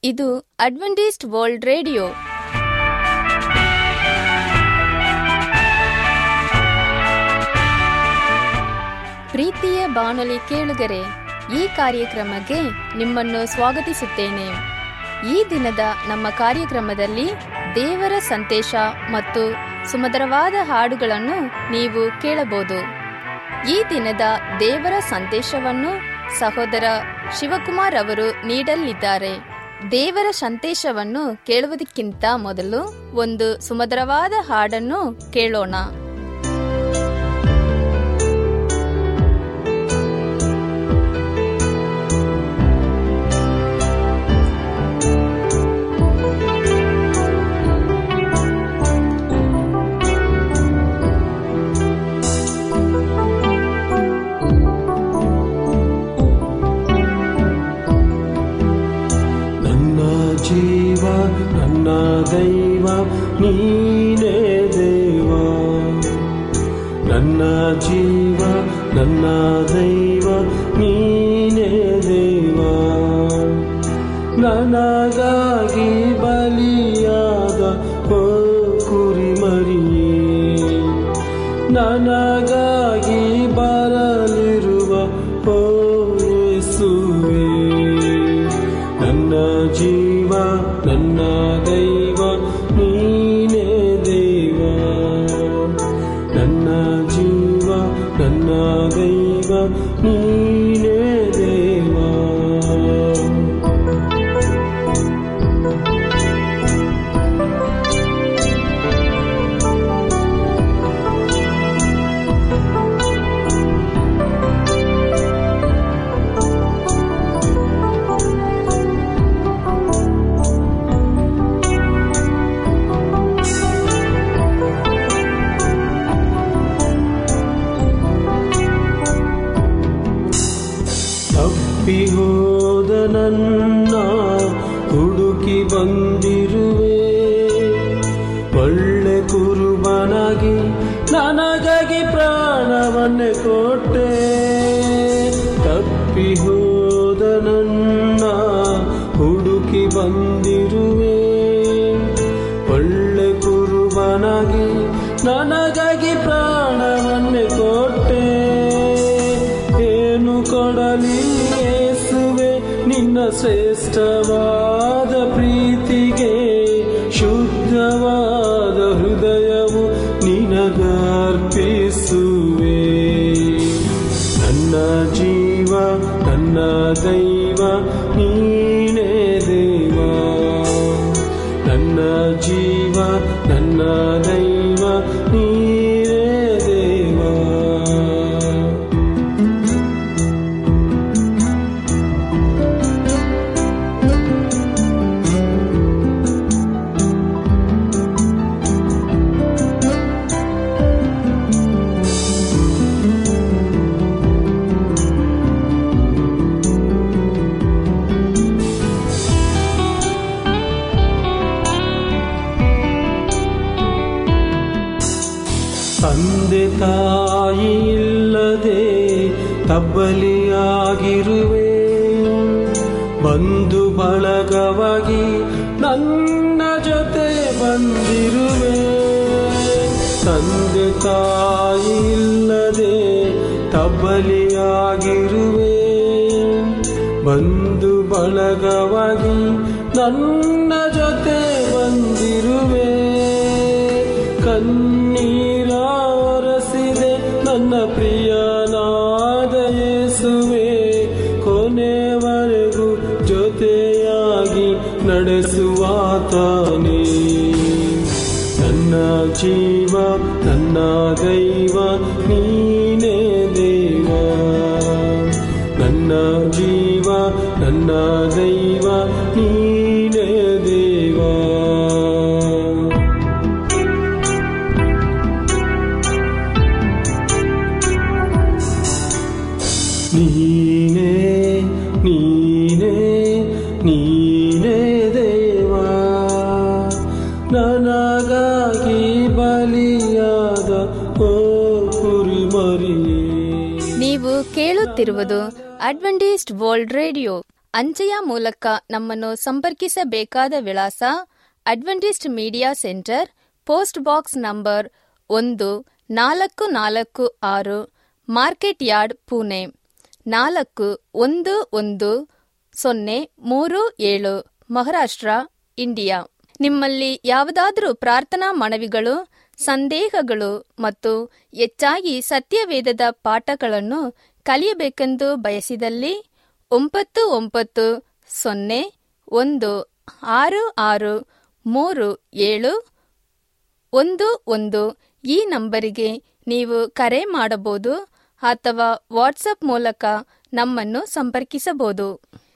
ಇದು Adventist world radio ಪ್ರೀತಿಯ ಬಾನುಲಿ ಕೇಳುಗರೆ ಈ ಕಾರ್ಯಕ್ರಮಕ್ಕೆ ನಿಮ್ಮನ್ನು ಸ್ವಾಗತಿಸುತ್ತೇನೆ ಈ ದಿನದ ನಮ್ಮ ಕಾರ್ಯಕ್ರಮದಲ್ಲಿ ದೇವರ ಸಂದೇಶ ಮತ್ತು ಸುಮಧುರವಾದ ಹಾಡುಗಳನ್ನು ನೀವು ಕೇಳಬಹುದು ಈ ದಿನದ ದೇವರ ಸಂದೇಶವನ್ನು ಸಹೋದರ ಶಿವಕುಮಾರ್ ಅವರು ನೀಡಲಿದ್ದಾರೆ ದೇವರ ಸಂದೇಶವನ್ನು ಕೇಳುವುದಕ್ಕಿಂತ ಮೊದಲು ಒಂದು ಸುಮಧುರವಾದ ಹಾಡನ್ನು ಕೇಳೋಣ ನನ್ನ ಜೀವ ನನ್ನ ದೈವ ನೀನೇ ದೇವ ನನ್ನ ಜೀವ ನನ್ನ ದೈವ ನೀನೇ ದೇವ ನನಗಾಗಿ ಬಲಿಯಾದ ಓ ಕುರಿಮರಿಯೇ ನನಗಾಗಿ ಬರಲಿರುವ ಓ ಯೇಸುವೇ ನನ್ನ ಜೀವ ನನ್ನ ದೈವ ನೀನೇ ದೇವ ನನ್ನ ಜೀವ ನನ್ನ ದೈವ ನೀನೇ ದೇವ ತಪ್ಪಿ ಹೋದ ನನ್ನ ಹುಡುಕಿ ಬಂದಿರುವೆ ಒಳ್ಳೆ ಕುರುಬನಾಗಿ ನನಗಾಗಿ ಪ್ರಾಣವನ್ನೇ ಕೊಟ್ಟೆ ತಪ್ಪಿ ಹೋದ ನನ್ನ ಹುಡುಕಿ ಬಂದಿರುವೆ ಒಳ್ಳೆ ಕುರುಬನಾಗಿ ನನಗಾಗಿ ಪ್ರಾಣವನ್ನೇ ಕೊಟ್ಟೆ ಏನು ಕೊಡಲಿ ಯೇಸುವೆ ನಿನ್ನ ಶ್ರೇಷ್ಠವಾದ ಪ್ರೀತಿಗೆ ಶುದ್ಧವಾದ ಹೃದಯವು ನಿನಗರ್ಪಿಸುವೆ ನನ್ನ ಜೀವ ನನ್ನ ದೈವ ನೀನೇ ದೇವ ನನ್ನ ಜೀವ ನನ್ನ ದೈವ ನೀನೇ ದೇವ ತಂದೆ ತಾಯಿ ಇಲ್ಲದೆ ತಬ್ಬಲಿಯಾಗಿರುವೆ ಬಂಧು ಬಳಗವಾಗಿ ನನ್ನ ಜೊತೆ ಬಂದಿರುವೆ ತಂದೆ ತಾಯಿ ಇಲ್ಲದೆ ತಬ್ಬಲಿಯಾಗಿರುವೆ ಬಂಧು ಬಳಗವಾಗಿ ನನ್ನ ಜೊತೆ ಬಂದಿರುವೆ ಕಣ್ಣೀರ ಒರೆಸಿದೆ ನನ್ನ ಪ್ರಿಯನಾದ ಯೇಸುವೆ ಕೊನೆವರೆಗೂ ಜೊತೆಯಾಗಿ ನಡೆಸುವಾತನೇ ನನ್ನ ಜೀವ ನನ್ನ ದೈವ ನೀನೇ ದೇವ ನನ್ನ ಜೀವ ನನ್ನ ದೈವ ನೀನೇ ದೇವ ನೀನೇ ನೀನೇ ನೀನೇ ದೇವ ನನಗಾಗಿ ಬಲಿಯಾದ ಓ ಕುರಿಮರಿಯೇ ನೀವು ಕೇಳುತ್ತಿರುವುದು ಅಡ್ವೆಂಟಿಸ್ಟ್ ವರ್ಲ್ಡ್ ರೇಡಿಯೋ ಅಂಚೆಯ ಮೂಲಕ ನಮ್ಮನ್ನು ಸಂಪರ್ಕಿಸಬೇಕಾದ ವಿಳಾಸ Adventist media centre post box number ಒಂದು ನಾಲ್ಕು ನಾಲ್ಕು ಆರು ಮಾರ್ಕೆಟ್ ಯಾರ್ಡ್ ಪುಣೆ ನಾಲ್ಕು ಒಂದು ಒಂದು ಸೊನ್ನೆ ಮೂರು ಏಳು ಮಹಾರಾಷ್ಟ್ರ ಇಂಡಿಯಾ ನಿಮ್ಮಲ್ಲಿ ಯಾವುದಾದರೂ ಪ್ರಾರ್ಥನಾ ಮನವಿಗಳು ಸಂದೇಹಗಳು ಮತ್ತು ಹೆಚ್ಚಾಗಿ ಸತ್ಯವೇದದ ಪಾಠಗಳನ್ನು ಕಲಿಯಬೇಕೆಂದು ಬಯಸಿದಲ್ಲಿ ಒಂಬತ್ತು ಒಂಬತ್ತು ಸೊನ್ನೆ ಒಂದು ಆರು ಆರು ಮೂರು ಏಳು ಒಂದು ಒಂದು ಈ ನಂಬರಿಗೆ ನೀವು ಕರೆ ಮಾಡಬಹುದು ಅಥವಾ ವಾಟ್ಸಪ್ ಮೂಲಕ ನಮ್ಮನ್ನು ಸಂಪರ್ಕಿಸಬಹುದು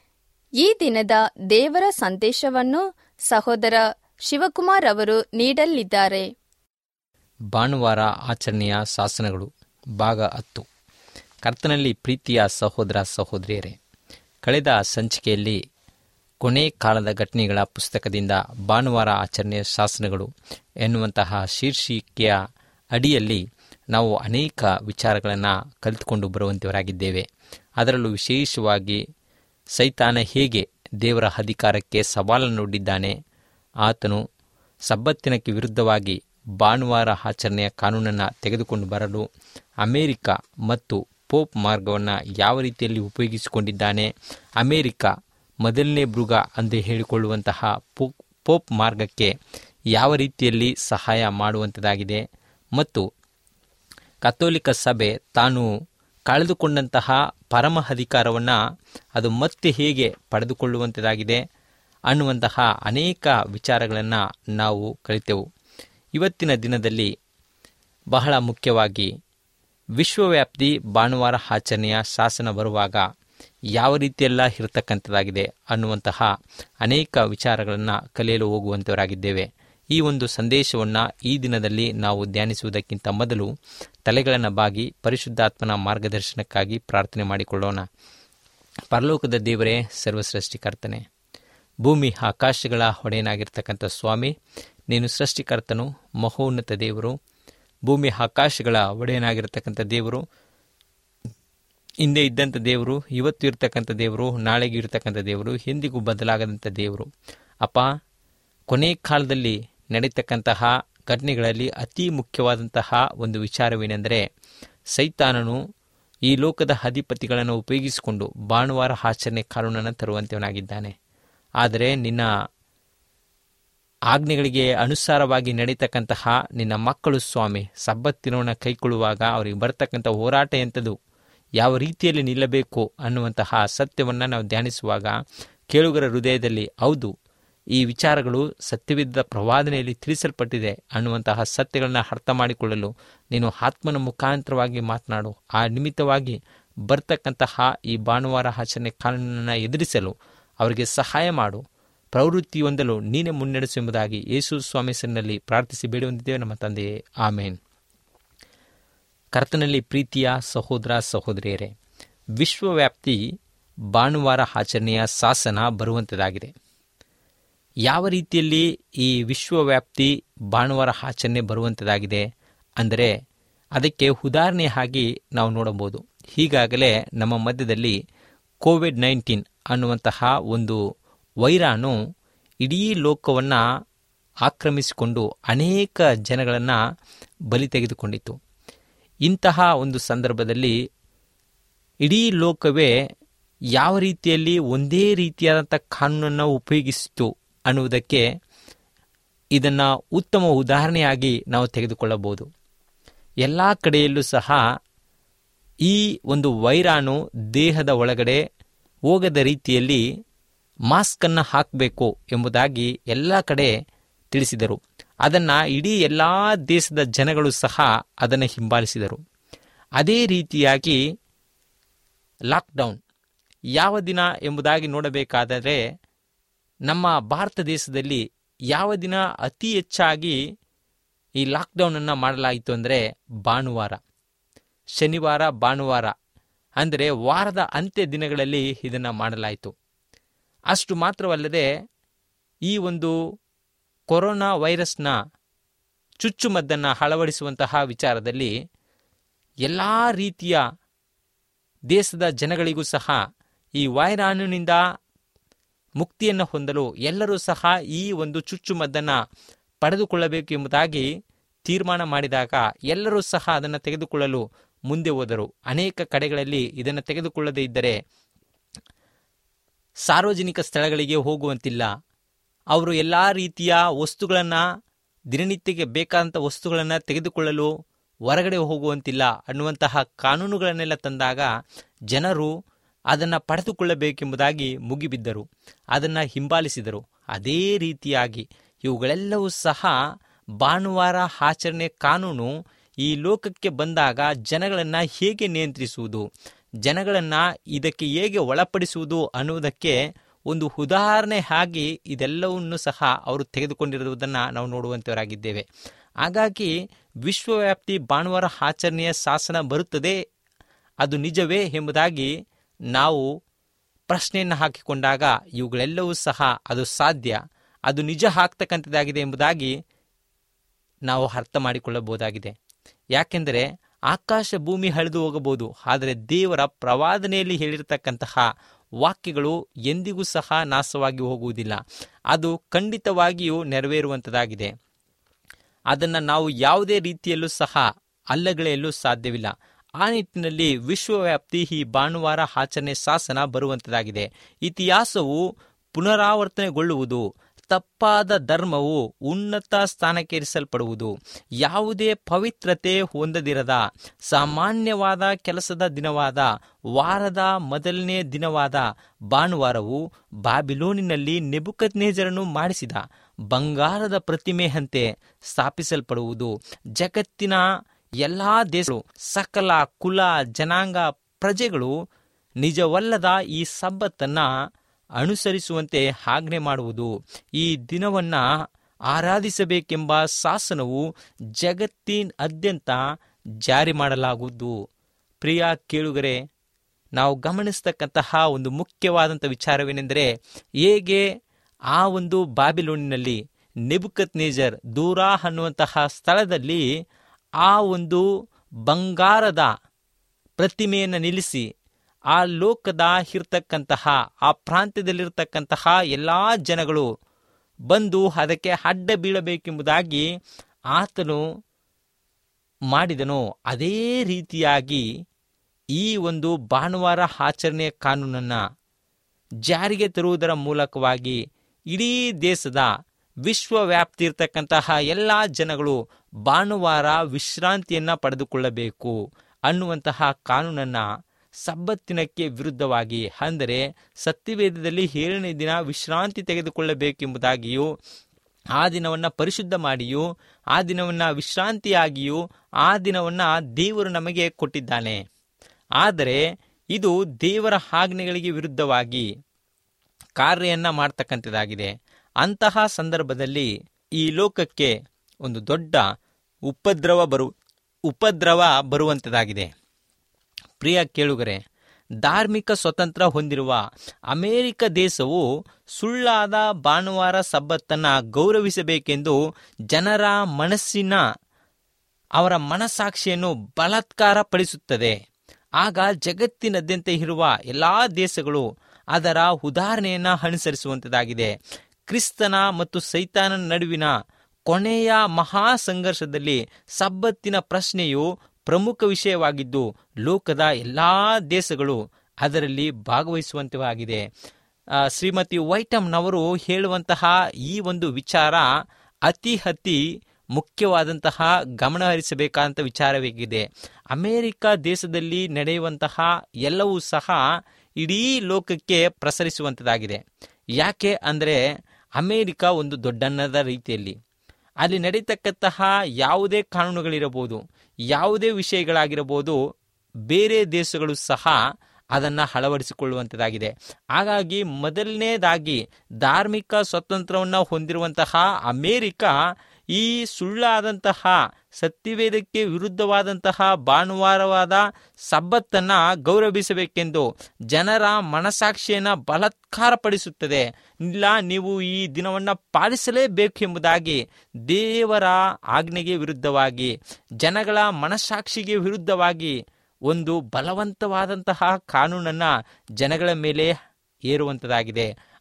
ಈ ದಿನದ ದೇವರ ಸಂದೇಶವನ್ನು ಸಹೋದರ ಶಿವಕುಮಾರ್ ಅವರು ನೀಡಲಿದ್ದಾರೆ ಭಾನುವಾರ ಆಚರಣೆಯ ಶಾಸನಗಳು ಭಾಗ ಹತ್ತು ಕರ್ತನಲ್ಲಿ ಪ್ರೀತಿಯ ಸಹೋದರ ಸಹೋದರಿಯರೇ ಕಳೆದ ಸಂಚಿಕೆಯಲ್ಲಿ ಕೊನೆ ಕಾಲದ ಘಟನೆಗಳ ಪುಸ್ತಕದಿಂದ ಭಾನುವಾರ ಆಚರಣೆಯ ಶಾಸನಗಳು ಎನ್ನುವಂತಹ ಶೀರ್ಷಿಕೆಯ ಅಡಿಯಲ್ಲಿ ನಾವು ಅನೇಕ ವಿಚಾರಗಳನ್ನು ಕಲಿತುಕೊಂಡು ಬರುವಂತವರಾಗಿದ್ದೇವೆ ಅದರಲ್ಲೂ ವಿಶೇಷವಾಗಿ ಸೈತಾನ ಹೇಗೆ ದೇವರ ಅಧಿಕಾರಕ್ಕೆ ಸವಾಲನ್ನು ಒಡ್ಡಿದ್ದಾನೆ ಆತನು ಸಬ್ಬತ್ತಿನಕ್ಕೆ ವಿರುದ್ಧವಾಗಿ ಭಾನುವಾರ ಆಚರಣೆಯ ಕಾನೂನನ್ನು ತೆಗೆದುಕೊಂಡು ಬರಲು ಅಮೇರಿಕ ಮತ್ತು ಪೋಪ್ ಮಾರ್ಗವನ್ನು ಯಾವ ರೀತಿಯಲ್ಲಿ ಉಪಯೋಗಿಸಿಕೊಂಡಿದ್ದಾನೆ ಅಮೇರಿಕ ಮೊದಲನೇ ಮೃಗ ಎಂದು ಹೇಳಿಕೊಳ್ಳುವಂತಹ ಪೋ- ಪೋಪ್ ಮಾರ್ಗಕ್ಕೆ ಯಾವ ರೀತಿಯಲ್ಲಿ ಸಹಾಯ ಮಾಡುವಂಥದ್ದಾಗಿದೆ ಮತ್ತು ಕಥೋಲಿಕ ಸಭೆ ತಾನು ಕಳೆದುಕೊಂಡಂತಹ ಪರಮ ಅಧಿಕಾರವನ್ನು ಅದು ಮತ್ತೆ ಹೇಗೆ ಪಡೆದುಕೊಳ್ಳುವಂಥದ್ದಾಗಿದೆ ಅನ್ನುವಂತಹ ಅನೇಕ ವಿಚಾರಗಳನ್ನು ನಾವು ಕಲಿತೆವು ಇವತ್ತಿನ ದಿನದಲ್ಲಿ ಬಹಳ ಮುಖ್ಯವಾಗಿ ವಿಶ್ವವ್ಯಾಪ್ತಿ ಭಾನುವಾರ ಆಚರಣೆಯ ಶಾಸನ ಬರುವಾಗ ಯಾವ ರೀತಿಯೆಲ್ಲ ಇರತಕ್ಕಂಥದ್ದಾಗಿದೆ ಅನ್ನುವಂತಹ ಅನೇಕ ವಿಚಾರಗಳನ್ನು ಕಲಿಯಲು ಹೋಗುವಂಥವರಾಗಿದ್ದೇವೆ ಈ ಒಂದು ಸಂದೇಶವನ್ನು ಈ ದಿನದಲ್ಲಿ ನಾವು ಧ್ಯಾನಿಸುವುದಕ್ಕಿಂತ ಮೊದಲು ತಲೆಗಳನ್ನು ಬಾಗಿ ಪರಿಶುದ್ಧಾತ್ಮನ ಮಾರ್ಗದರ್ಶನಕ್ಕಾಗಿ ಪ್ರಾರ್ಥನೆ ಮಾಡಿಕೊಳ್ಳೋಣ ಪರಲೋಕದ ದೇವರೇ ಸರ್ವಸೃಷ್ಟಿಕರ್ತನೆ ಭೂಮಿ ಆಕಾಶಗಳ ಹೊಡೆಯನಾಗಿರ್ತಕ್ಕಂಥ ಸ್ವಾಮಿ ನೀನು ಸೃಷ್ಟಿಕರ್ತನು ಮಹೋನ್ನತ ದೇವರು ಭೂಮಿ ಆಕಾಶಗಳ ಒಡೆಯನಾಗಿರ್ತಕ್ಕಂಥ ದೇವರು ಹಿಂದೆ ಇದ್ದಂಥ ದೇವರು ಇವತ್ತು ಇರ್ತಕ್ಕಂಥ ದೇವರು ನಾಳೆಗೂ ಇರ್ತಕ್ಕಂಥ ದೇವರು ಎಂದಿಗೂ ಬದಲಾಗದಂಥ ದೇವರು ಅಪ್ಪ ಕೊನೆ ಕಾಲದಲ್ಲಿ ನಡೀತಕ್ಕಂತಹ ಘಟನೆಗಳಲ್ಲಿ ಅತಿ ಮುಖ್ಯವಾದಂತಹ ಒಂದು ವಿಚಾರವೇನೆಂದರೆ ಸೈತಾನನು ಈ ಲೋಕದ ಅಧಿಪತಿಗಳನ್ನು ಉಪಯೋಗಿಸಿಕೊಂಡು ಭಾನುವಾರ ಆಚರಣೆ ಕಾನೂನನ್ನು ತರುವಂತವನಾಗಿದ್ದಾನೆ ಆದರೆ ನಿನ್ನ ಆಜ್ಞೆಗಳಿಗೆ ಅನುಸಾರವಾಗಿ ನಡೀತಕ್ಕಂತಹ ನಿನ್ನ ಮಕ್ಕಳು ಸ್ವಾಮಿ ಸಬ್ಬತ್ತಿನವನ್ನ ಕೈಕೊಳ್ಳುವಾಗ ಅವರಿಗೆ ಬರ್ತಕ್ಕಂಥ ಹೋರಾಟ ಎಂಥದ್ದು ಯಾವ ರೀತಿಯಲ್ಲಿ ನಿಲ್ಲಬೇಕು ಅನ್ನುವಂತಹ ಸತ್ಯವನ್ನು ನಾವು ಧ್ಯಾನಿಸುವಾಗ ಕೇಳುಗರ ಹೃದಯದಲ್ಲಿ ಹೌದು ಈ ವಿಚಾರಗಳು ಸತ್ಯವಿದ್ದ ಪ್ರವಾದನೆಯಲ್ಲಿ ತಿಳಿಸಲ್ಪಟ್ಟಿದೆ ಅನ್ನುವಂತಹ ಸತ್ಯಗಳನ್ನ ಅರ್ಥ ಮಾಡಿಕೊಳ್ಳಲು ನೀನು ಆತ್ಮನ ಮುಖಾಂತರವಾಗಿ ಮಾತನಾಡು ಆ ನಿಮಿತ್ತವಾಗಿ ಬರ್ತಕ್ಕಂತಹ ಈ ಭಾನುವಾರ ಆಚರಣೆ ಕಾನೂನನ್ನು ಎದುರಿಸಲು ಅವರಿಗೆ ಸಹಾಯ ಮಾಡು ಪ್ರವೃತ್ತಿ ಹೊಂದಲು ನೀನೇ ಮುನ್ನಡೆಸು ಎಂಬುದಾಗಿ ಯೇಸು ಸ್ವಾಮಿ ಹೆಸರಿನಲ್ಲಿ ಪ್ರಾರ್ಥಿಸಿ ಬೇಡಿ ನಮ್ಮ ತಂದೆಯೇ ಆಮೇನ್ ಕರ್ತನಲ್ಲಿ ಪ್ರೀತಿಯ ಸಹೋದರ ಸಹೋದರಿಯರೇ ವಿಶ್ವವ್ಯಾಪ್ತಿ ಭಾನುವಾರ ಆಚರಣೆಯ ಶಾಸನ ಬರುವಂಥದ್ದಾಗಿದೆ ಯಾವ ರೀತಿಯಲ್ಲಿ ಈ ವಿಶ್ವವ್ಯಾಪ್ತಿ ಭಾನುವಾರ ಆಚರಣೆ ಬರುವಂಥದ್ದಾಗಿದೆ ಅಂದರೆ ಅದಕ್ಕೆ ಉದಾಹರಣೆಯಾಗಿ ನಾವು ನೋಡಬಹುದು ಈಗಾಗಲೇ ನಮ್ಮ ಮಧ್ಯದಲ್ಲಿ ಕೋವಿಡ್ ನೈನ್ಟೀನ್ ಅನ್ನುವಂತಹ ಒಂದು ವೈರಾಣು ಇಡೀ ಲೋಕವನ್ನು ಆಕ್ರಮಿಸಿಕೊಂಡು ಅನೇಕ ಜನಗಳನ್ನು ಬಲಿ ತೆಗೆದುಕೊಂಡಿತ್ತು ಇಂತಹ ಒಂದು ಸಂದರ್ಭದಲ್ಲಿ ಇಡೀ ಲೋಕವೇ ಯಾವ ರೀತಿಯಲ್ಲಿ ಒಂದೇ ರೀತಿಯಾದಂಥ ಕಾನೂನನ್ನು ಉಪಯೋಗಿಸಿತು ಅನ್ನುವುದಕ್ಕೆ ಇದನ್ನು ಉತ್ತಮ ಉದಾಹರಣೆಯಾಗಿ ನಾವು ತೆಗೆದುಕೊಳ್ಳಬಹುದು ಎಲ್ಲ ಕಡೆಯಲ್ಲೂ ಸಹ ಈ ಒಂದು ವೈರಾಣು ದೇಹದ ಒಳಗಡೆ ಹೋಗದ ರೀತಿಯಲ್ಲಿ ಮಾಸ್ಕನ್ನು ಹಾಕಬೇಕು ಎಂಬುದಾಗಿ ಎಲ್ಲ ಕಡೆ ತಿಳಿಸಿದರು ಅದನ್ನು ಇಡೀ ಎಲ್ಲ ದೇಶದ ಜನಗಳು ಸಹ ಅದನ್ನು ಹಿಂಬಾಲಿಸಿದರು ಅದೇ ರೀತಿಯಾಗಿ ಲಾಕ್ಡೌನ್ ಯಾವ ದಿನ ಎಂಬುದಾಗಿ ನೋಡಬೇಕಾದರೆ ನಮ್ಮ ಭಾರತ ದೇಶದಲ್ಲಿ ಯಾವ ದಿನ ಅತಿ ಹೆಚ್ಚಾಗಿ ಈ ಲಾಕ್ಡೌನನ್ನು ಮಾಡಲಾಯಿತು ಅಂದರೆ ಭಾನುವಾರ ಶನಿವಾರ ಭಾನುವಾರ ಅಂದರೆ ವಾರದ ಅಂತ್ಯ ದಿನಗಳಲ್ಲಿ ಇದನ್ನು ಮಾಡಲಾಯಿತು ಅಷ್ಟು ಮಾತ್ರವಲ್ಲದೆ ಈ ಒಂದು ಕೊರೋನಾ ವೈರಸ್ನ ಚುಚ್ಚುಮದ್ದನ್ನು ಅಳವಡಿಸುವಂತಹ ವಿಚಾರದಲ್ಲಿ ಎಲ್ಲ ರೀತಿಯ ದೇಶದ ಜನಗಳಿಗೂ ಸಹ ಈ ವೈರಾಣುವಿನಿಂದ ಮುಕ್ತಿಯನ್ನು ಹೊಂದಲು ಎಲ್ಲರೂ ಸಹ ಈ ಒಂದು ಚುಚ್ಚುಮದ್ದನ್ನು ಪಡೆದುಕೊಳ್ಳಬೇಕು ಎಂಬುದಾಗಿ ತೀರ್ಮಾನ ಮಾಡಿದಾಗ ಎಲ್ಲರೂ ಸಹ ಅದನ್ನು ತೆಗೆದುಕೊಳ್ಳಲು ಮುಂದೆ ಹೋದರು ಅನೇಕ ಕಡೆಗಳಲ್ಲಿ ಇದನ್ನು ತೆಗೆದುಕೊಳ್ಳದೇ ಇದ್ದರೆ ಸಾರ್ವಜನಿಕ ಸ್ಥಳಗಳಿಗೆ ಹೋಗುವಂತಿಲ್ಲ ಅವರು ಎಲ್ಲ ರೀತಿಯ ವಸ್ತುಗಳನ್ನು ದಿನನಿತ್ಯಕ್ಕೆ ಬೇಕಾದಂಥ ವಸ್ತುಗಳನ್ನು ತೆಗೆದುಕೊಳ್ಳಲು ಹೊರಗಡೆ ಹೋಗುವಂತಿಲ್ಲ ಅನ್ನುವಂತಹ ಕಾನೂನುಗಳನ್ನೆಲ್ಲ ತಂದಾಗ ಜನರು ಅದನ್ನು ಪಡೆದುಕೊಳ್ಳಬೇಕೆಂಬುದಾಗಿ ಮುಗಿಬಿದ್ದರು ಅದನ್ನು ಹಿಂಬಾಲಿಸಿದರು ಅದೇ ರೀತಿಯಾಗಿ ಇವುಗಳೆಲ್ಲವೂ ಸಹ ಭಾನುವಾರ ಆಚರಣೆ ಕಾನೂನು ಈ ಲೋಕಕ್ಕೆ ಬಂದಾಗ ಜನಗಳನ್ನು ಹೇಗೆ ನಿಯಂತ್ರಿಸುವುದು ಜನಗಳನ್ನು ಇದಕ್ಕೆ ಹೇಗೆ ಒಳಪಡಿಸುವುದು ಅನ್ನುವುದಕ್ಕೆ ಒಂದು ಉದಾಹರಣೆ ಆಗಿ ಇದೆಲ್ಲವನ್ನು ಸಹ ಅವರು ತೆಗೆದುಕೊಂಡಿರುವುದನ್ನು ನಾವು ನೋಡುವಂತವರಾಗಿದ್ದೇವೆ ಹಾಗಾಗಿ ವಿಶ್ವವ್ಯಾಪ್ತಿ ಭಾನುವಾರ ಆಚರಣೆಯ ಶಾಸನ ಬರುತ್ತದೆ ಅದು ನಿಜವೇ ಎಂಬುದಾಗಿ ನಾವು ಪ್ರಶ್ನೆಯನ್ನು ಹಾಕಿಕೊಂಡಾಗ ಇವುಗಳೆಲ್ಲವೂ ಸಹ ಅದು ಸಾಧ್ಯ ಅದು ನಿಜ ಆಗ್ತಕ್ಕಂಥದ್ದಾಗಿದೆ ಎಂಬುದಾಗಿ ನಾವು ಅರ್ಥ ಮಾಡಿಕೊಳ್ಳಬಹುದಾಗಿದೆ ಯಾಕೆಂದರೆ ಆಕಾಶ ಭೂಮಿ ಹಳಿದು ಹೋಗಬಹುದು ಆದರೆ ದೇವರ ಪ್ರವಾದನೆಯಲ್ಲಿ ಹೇಳಿರತಕ್ಕಂತಹ ವಾಕ್ಯಗಳು ಎಂದಿಗೂ ಸಹ ನಾಶವಾಗಿ ಹೋಗುವುದಿಲ್ಲ ಅದು ಖಂಡಿತವಾಗಿಯೂ ನೆರವೇರುವಂಥದ್ದಾಗಿದೆ ಅದನ್ನು ನಾವು ಯಾವುದೇ ರೀತಿಯಲ್ಲೂ ಸಹ ಅಲ್ಲಗಳೆಯಲು ಸಾಧ್ಯವಿಲ್ಲ ಆ ನಿಟ್ಟಿನಲ್ಲಿ ವಿಶ್ವವ್ಯಾಪ್ತಿ ಈ ಭಾನುವಾರ ಆಚರಣೆ ಶಾಸನ ಬರುವಂಥದ್ದಾಗಿದೆ ಇತಿಹಾಸವು ಪುನರಾವರ್ತನೆಗೊಳ್ಳುವುದು ತಪ್ಪಾದ ಧರ್ಮವು ಉನ್ನತ ಸ್ಥಾನಕ್ಕೇರಿಸಲ್ಪಡುವುದು ಯಾವುದೇ ಪವಿತ್ರತೆ ಹೊಂದದಿರದ ಸಾಮಾನ್ಯವಾದ ಕೆಲಸದ ದಿನವಾದ ವಾರದ ಮೊದಲನೇ ದಿನವಾದ ಭಾನುವಾರವು ಬಾಬಿಲೋನಿನಲ್ಲಿ ನೆಬುಕದ್ನೇಜರನ್ನು ಮಾಡಿಸಿದ ಬಂಗಾರದ ಪ್ರತಿಮೆಯಂತೆ ಸ್ಥಾಪಿಸಲ್ಪಡುವುದು ಜಗತ್ತಿನ ಎಲ್ಲಾ ದೇಶಗಳು ಸಕಲ ಕುಲ ಜನಾಂಗ ಪ್ರಜೆಗಳು ನಿಜವಲ್ಲದ ಈ ಸಬ್ಬತ್ತನ್ನ ಅನುಸರಿಸುವಂತೆ ಆಜ್ಞೆ ಮಾಡುವುದು ಈ ದಿನವನ್ನ ಆರಾಧಿಸಬೇಕೆಂಬ ಶಾಸನವು ಜಗತ್ತಿನಾದ್ಯಂತ ಜಾರಿ ಮಾಡಲಾಗುವುದು ಪ್ರಿಯ ಕೇಳುಗರೆ ನಾವು ಗಮನಿಸ್ತಕ್ಕಂತಹ ಒಂದು ಮುಖ್ಯವಾದಂಥ ವಿಚಾರವೇನೆಂದರೆ ಹೇಗೆ ಆ ಒಂದು ಬಾಬಿಲೋನಿನಲ್ಲಿ ನೆಬುಕತ್ ನೇಜರ್ ದೂರ ಅನ್ನುವಂತಹ ಸ್ಥಳದಲ್ಲಿ ಆ ಒಂದು ಬಂಗಾರದ ಪ್ರತಿಮೆಯನ್ನು ನಿಲ್ಲಿಸಿ ಆ ಲೋಕದ ಇರ್ತಕ್ಕಂತಹ ಆ ಪ್ರಾಂತ್ಯದಲ್ಲಿರ್ತಕ್ಕಂತಹ ಎಲ್ಲ ಜನಗಳು ಬಂದು ಅದಕ್ಕೆ ಅಡ್ಡ ಬೀಳಬೇಕೆಂಬುದಾಗಿ ಆತನು ಮಾಡಿದನೋ ಅದೇ ರೀತಿಯಾಗಿ ಈ ಒಂದು ಭಾನುವಾರ ಆಚರಣೆಯ ಕಾನೂನನ್ನು ಜಾರಿಗೆ ತರುವುದರ ಮೂಲಕವಾಗಿ ಇಡೀ ದೇಶದ ವಿಶ್ವವ್ಯಾಪ್ತಿ ಇರ್ತಕ್ಕಂತಹ ಎಲ್ಲ ಜನಗಳು ಭಾನುವಾರ ವಿಶ್ರಾಂತಿಯನ್ನು ಪಡೆದುಕೊಳ್ಳಬೇಕು ಅನ್ನುವಂತಹ ಕಾನೂನನ್ನು ಸಬ್ಬತ್ತಿನಕ್ಕೆ ವಿರುದ್ಧವಾಗಿ ಅಂದರೆ ಸತ್ಯವೇದದಲ್ಲಿ ಏಳನೇ ದಿನ ವಿಶ್ರಾಂತಿ ತೆಗೆದುಕೊಳ್ಳಬೇಕೆಂಬುದಾಗಿಯೂ ಆ ದಿನವನ್ನು ಪರಿಶುದ್ಧ ಮಾಡಿಯೂ ಆ ದಿನವನ್ನು ವಿಶ್ರಾಂತಿಯಾಗಿಯೂ ಆ ದಿನವನ್ನು ದೇವರು ನಮಗೆ ಕೊಟ್ಟಿದ್ದಾನೆ ಆದರೆ ಇದು ದೇವರ ಆಜ್ಞೆಗಳಿಗೆ ವಿರುದ್ಧವಾಗಿ ಕಾರ್ಯನ್ನ ಮಾಡ್ತಕ್ಕಂಥದ್ದಾಗಿದೆ ಅಂತಹ ಸಂದರ್ಭದಲ್ಲಿ ಈ ಲೋಕಕ್ಕೆ ಒಂದು ದೊಡ್ಡ ಉಪದ್ರವ ಬರು ಉಪದ್ರವ ಬರುವಂಥದ್ದಾಗಿದೆ ಪ್ರಿಯ ಕೇಳುಗರೆ ಧಾರ್ಮಿಕ ಸ್ವತಂತ್ರ ಹೊಂದಿರುವ ಅಮೆರಿಕ ದೇಶವು ಸುಳ್ಳಾದ ಭಾನುವಾರ ಸಬ್ಬತ್ತನ್ನು ಗೌರವಿಸಬೇಕೆಂದು ಜನರ ಮನಸ್ಸಿನ ಅವರ ಮನಸ್ಸಾಕ್ಷಿಯನ್ನು ಬಲಾತ್ಕಾರ ಪಡಿಸುತ್ತದೆ ಆಗ ಜಗತ್ತಿನಾದ್ಯಂತ ಇರುವ ಎಲ್ಲಾ ದೇಶಗಳು ಅದರ ಉದಾಹರಣೆಯನ್ನು ಅನುಸರಿಸುವಂಥದ್ದಾಗಿದೆ ಕ್ರಿಸ್ತನ ಮತ್ತು ಸೈತಾನನ ನಡುವಿನ ಕೊನೆಯ ಮಹಾ ಸಂಘರ್ಷದಲ್ಲಿ ಸಬ್ಬತ್ತಿನ ಪ್ರಶ್ನೆಯು ಪ್ರಮುಖ ವಿಷಯವಾಗಿದ್ದು ಲೋಕದ ಎಲ್ಲಾ ದೇಶಗಳು ಅದರಲ್ಲಿ ಭಾಗವಹಿಸುವಂತವಾಗಿದೆ ಆ, ಶ್ರೀಮತಿ ವೈಟಮ್ನವರು ಹೇಳುವಂತಹ ಈ ಒಂದು ವಿಚಾರ ಅತಿ ಅತಿ ಮುಖ್ಯವಾದಂತಹ ಗಮನ ಹರಿಸಬೇಕಾದಂಥ ವಿಚಾರವಾಗಿದೆ ಅಮೆರಿಕ ದೇಶದಲ್ಲಿ ನಡೆಯುವಂತಹ ಎಲ್ಲವೂ ಸಹ ಇಡೀ ಲೋಕಕ್ಕೆ ಪ್ರಸರಿಸುವಂಥದ್ದಾಗಿದೆ ಯಾಕೆ ಅಂದರೆ ಅಮೆರಿಕ ಒಂದು ದೊಡ್ಡಣ್ಣದ ರೀತಿಯಲ್ಲಿ ಅಲ್ಲಿ ನಡೀತಕ್ಕಂತಹ ಯಾವುದೇ ಕಾನೂನುಗಳಿರಬಹುದು ಯಾವುದೇ ವಿಷಯಗಳಾಗಿರಬಹುದು ಬೇರೆ ದೇಶಗಳು ಸಹ ಅದನ್ನು ಅಳವಡಿಸಿಕೊಳ್ಳುವಂಥದ್ದಾಗಿದೆ ಹಾಗಾಗಿ ಮೊದಲನೇದಾಗಿ ಧಾರ್ಮಿಕ ಸ್ವಾತಂತ್ರ್ಯವನ್ನು ಹೊಂದಿರುವಂತಹ ಅಮೇರಿಕ ಈ ಸುಳ್ಳಾದಂತಹ ಸತ್ಯವೇದಕ್ಕೆ ವಿರುದ್ಧವಾದಂತಹ ಭಾನುವಾರವಾದ ಸಬ್ಬತ್ತನ್ನು ಗೌರವಿಸಬೇಕೆಂದು ಜನರ ಮನಸಾಕ್ಷಿಯನ್ನು ಬಲಾತ್ಕಾರಪಡಿಸುತ್ತದೆ ಇಲ್ಲ ನೀವು ಈ ದಿನವನ್ನು ಪಾಲಿಸಲೇಬೇಕು ಎಂಬುದಾಗಿ ದೇವರ ಆಜ್ಞೆಗೆ ವಿರುದ್ಧವಾಗಿ ಜನಗಳ ಮನಸಾಕ್ಷಿಗೆ ವಿರುದ್ಧವಾಗಿ ಒಂದು ಬಲವಂತವಾದಂತಹ ಕಾನೂನನ್ನು ಜನಗಳ ಮೇಲೆ ಏರುವಂಥದ್ದಾಗಿದೆ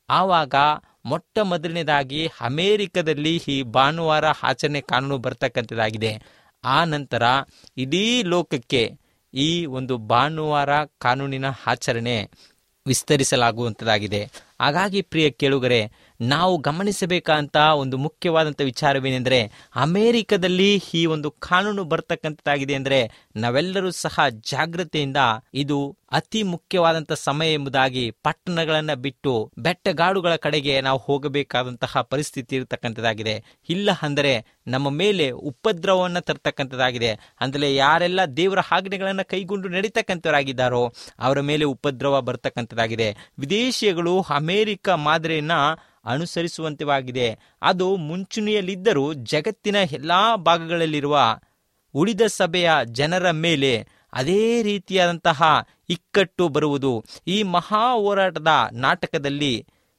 ಆವಾಗ ಮೊಟ್ಟ ಮೊದಲನೇದಾಗಿ ಅಮೇರಿಕದಲ್ಲಿ ಈ ಭಾನುವಾರ ಆಚರಣೆ ಕಾನೂನು ಬರ್ತಕ್ಕಂಥದ್ದಾಗಿದೆ ಆ ನಂತರ ಇಡೀ ಲೋಕಕ್ಕೆ ಈ ಒಂದು ಭಾನುವಾರ ಕಾನೂನಿನ ಆಚರಣೆ ವಿಸ್ತರಿಸಲಾಗುವಂಥದ್ದಾಗಿದೆ ಹಾಗಾಗಿ ಪ್ರಿಯ ಕೇಳುಗರೆ ನಾವು ಗಮನಿಸಬೇಕಂತ ಒಂದು ಮುಖ್ಯವಾದಂಥ ವಿಚಾರವೇನೆಂದರೆ ಅಮೇರಿಕದಲ್ಲಿ ಈ ಒಂದು ಕಾನೂನು ಬರ್ತಕ್ಕಂಥದ್ದಾಗಿದೆ ಅಂದರೆ ನಾವೆಲ್ಲರೂ ಸಹ ಜಾಗ್ರತೆಯಿಂದ ಇದು ಅತಿ ಮುಖ್ಯವಾದಂಥ ಸಮಯ ಎಂಬುದಾಗಿ ಪಟ್ಟಣಗಳನ್ನ ಬಿಟ್ಟು ಬೆಟ್ಟಗಾಡುಗಳ ಕಡೆಗೆ ನಾವು ಹೋಗಬೇಕಾದಂತಹ ಪರಿಸ್ಥಿತಿ ಇರತಕ್ಕಂಥದ್ದಾಗಿದೆ ಇಲ್ಲ ಅಂದರೆ ನಮ್ಮ ಮೇಲೆ ಉಪದ್ರವವನ್ನು ತರ್ತಕ್ಕಂಥದ್ದಾಗಿದೆ ಅಂದರೆ ಯಾರೆಲ್ಲ ದೇವರ ಆಜ್ಞೆಗಳನ್ನು ಕೈಗೊಂಡು ನಡೀತಕ್ಕಂಥವರಾಗಿದ್ದಾರೋ ಅವರ ಮೇಲೆ ಉಪದ್ರವ ಬರ್ತಕ್ಕಂಥದ್ದಾಗಿದೆ ವಿದೇಶಿಗಳು ಅಮೇರಿಕ ಮಾದರಿಯನ್ನ ಅನುಸರಿಸುವಂತವಾಗಿದೆ ಅದು ಮುಂಚೂಣಿಯಲ್ಲಿದ್ದರೂ ಜಗತ್ತಿನ ಎಲ್ಲಾ ಭಾಗಗಳಲ್ಲಿರುವ ಉಳಿದ ಸಭೆಯ ಜನರ ಮೇಲೆ ಅದೇ ರೀತಿಯಾದಂತಹ ಇಕ್ಕಟ್ಟು ಬರುವುದು ಈ ಮಹಾ ಹೋರಾಟದ ನಾಟಕದಲ್ಲಿ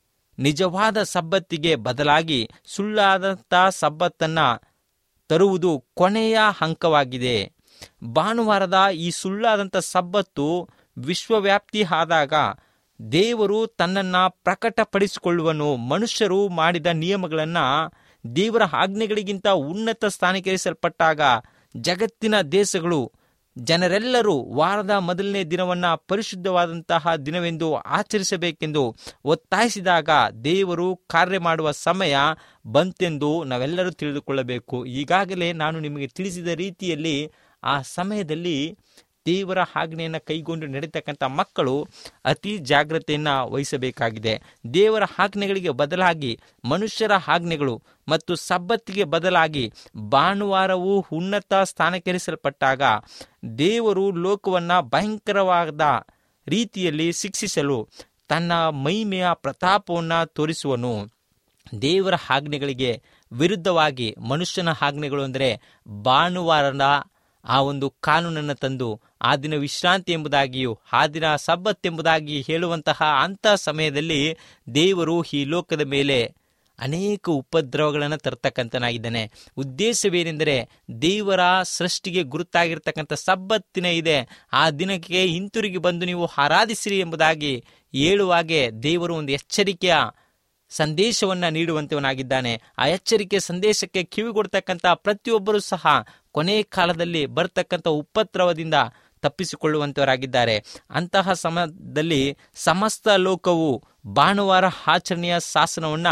ನಿಜವಾದ ಸಬ್ಬತ್ತಿಗೆ ಬದಲಾಗಿ ಸುಳ್ಳಾದಂಥ ಸಬ್ಬತ್ತನ್ನ ತರುವುದು ಕೊನೆಯ ಅಂಕವಾಗಿದೆ ಭಾನುವಾರದ ಈ ಸುಳ್ಳಾದಂಥ ಸಬ್ಬತ್ತು ವಿಶ್ವವ್ಯಾಪ್ತಿ ಆದಾಗ ದೇವರು ತನ್ನನ್ನು ಪ್ರಕಟಪಡಿಸಿಕೊಳ್ಳುವನು ಮನುಷ್ಯರು ಮಾಡಿದ ನಿಯಮಗಳನ್ನು ದೇವರ ಆಜ್ಞೆಗಳಿಗಿಂತ ಉನ್ನತ ಸ್ಥಾನಕ್ಕೇರಿಸಲ್ಪಟ್ಟಾಗ ಜಗತ್ತಿನ ದೇಶಗಳು ಜನರೆಲ್ಲರೂ ವಾರದ ಮೊದಲನೇ ದಿನವನ್ನ ಪರಿಶುದ್ಧವಾದಂತಹ ದಿನವೆಂದು ಆಚರಿಸಬೇಕೆಂದು ಒತ್ತಾಯಿಸಿದಾಗ ದೇವರು ಕಾರ್ಯ ಮಾಡುವ ಸಮಯ ಬಂತೆಂದು ನಾವೆಲ್ಲರೂ ತಿಳಿದುಕೊಳ್ಳಬೇಕು ಈಗಾಗಲೇ ನಾನು ನಿಮಗೆ ತಿಳಿಸಿದ ರೀತಿಯಲ್ಲಿ ಆ ಸಮಯದಲ್ಲಿ ದೇವರ ಆಜ್ಞೆಯನ್ನು ಕೈಗೊಂಡು ನಡೀತಕ್ಕಂಥ ಮಕ್ಕಳು ಅತಿ ಜಾಗ್ರತೆಯನ್ನು ವಹಿಸಬೇಕಾಗಿದೆ ದೇವರ ಆಜ್ಞೆಗಳಿಗೆ ಬದಲಾಗಿ ಮನುಷ್ಯರ ಆಜ್ಞೆಗಳು ಮತ್ತು ಸಬ್ಬತ್ತಿಗೆ ಬದಲಾಗಿ ಭಾನುವಾರವು ಉನ್ನತ ಸ್ಥಾನಕ್ಕೇರಿಸಲ್ಪಟ್ಟಾಗ ದೇವರು ಲೋಕವನ್ನು ಭಯಂಕರವಾದ ರೀತಿಯಲ್ಲಿ ಶಿಕ್ಷಿಸಲು ತನ್ನ ಮಹಿಮೆಯ ಪ್ರತಾಪವನ್ನು ತೋರಿಸುವನು ದೇವರ ಆಜ್ಞೆಗಳಿಗೆ ವಿರುದ್ಧವಾಗಿ ಮನುಷ್ಯನ ಆಜ್ಞೆಗಳು ಅಂದರೆ ಭಾನುವಾರದ ಆ ಒಂದು ಕಾನೂನನ್ನು ತಂದು ಆ ದಿನ ವಿಶ್ರಾಂತಿ ಎಂಬುದಾಗಿಯೂ ಆ ದಿನ ಸಬ್ಬತ್ ಎಂಬುದಾಗಿ ಹೇಳುವಂತಹ ಅಂಥ ಸಮಯದಲ್ಲಿ ದೇವರು ಈ ಲೋಕದ ಮೇಲೆ ಅನೇಕ ಉಪದ್ರವಗಳನ್ನು ತರ್ತಕ್ಕಂಥನಾಗಿದ್ದಾನೆ ಉದ್ದೇಶವೇನೆಂದರೆ ದೇವರ ಸೃಷ್ಟಿಗೆ ಗುರುತಾಗಿರ್ತಕ್ಕಂಥ ಸಬ್ಬತ್ತಿನ ಇದೆ ಆ ದಿನಕ್ಕೆ ಹಿಂತಿರುಗಿ ಬಂದು ನೀವು ಆರಾಧಿಸಿರಿ ಎಂಬುದಾಗಿ ಹೇಳುವಾಗೆ ದೇವರು ಒಂದು ಎಚ್ಚರಿಕೆಯ ಸಂದೇಶವನ್ನ ನೀಡುವಂತವನಾಗಿದ್ದಾನೆ ಆ ಎಚ್ಚರಿಕೆ ಸಂದೇಶಕ್ಕೆ ಕಿವಿಗೊಡ್ತಕ್ಕಂಥ ಪ್ರತಿಯೊಬ್ಬರೂ ಸಹ ಕೊನೆ ಕಾಲದಲ್ಲಿ ಬರ್ತಕ್ಕಂಥ ಉಪದ್ರವದಿಂದ ತಪ್ಪಿಸಿಕೊಳ್ಳುವಂತವರಾಗಿದ್ದಾರೆ ಅಂತಹ ಸಮಯದಲ್ಲಿ ಸಮಸ್ತ ಲೋಕವು ಭಾನುವಾರ ಆಚರಣೆಯ ಶಾಸನವನ್ನ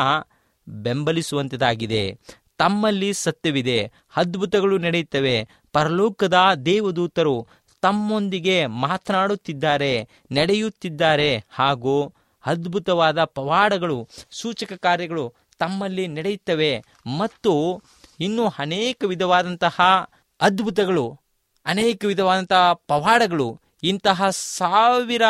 ಬೆಂಬಲಿಸುವಂತದಾಗಿದೆ ತಮ್ಮಲ್ಲಿ ಸತ್ಯವಿದೆ ಅದ್ಭುತಗಳು ನಡೆಯುತ್ತವೆ ಪರಲೋಕದ ದೇವದೂತರು ತಮ್ಮೊಂದಿಗೆ ಮಾತನಾಡುತ್ತಿದ್ದಾರೆ ನಡೆಯುತ್ತಿದ್ದಾರೆ ಹಾಗೂ ಅದ್ಭುತವಾದ ಪವಾಡಗಳು ಸೂಚಕ ಕಾರ್ಯಗಳು ತಮ್ಮಲ್ಲಿ ನಡೆಯುತ್ತವೆ ಮತ್ತು ಇನ್ನೂ ಅನೇಕ ವಿಧವಾದಂತಹ ಅದ್ಭುತಗಳು ಅನೇಕ ವಿಧವಾದಂತಹ ಪವಾಡಗಳು ಇಂತಹ ಸಾವಿರ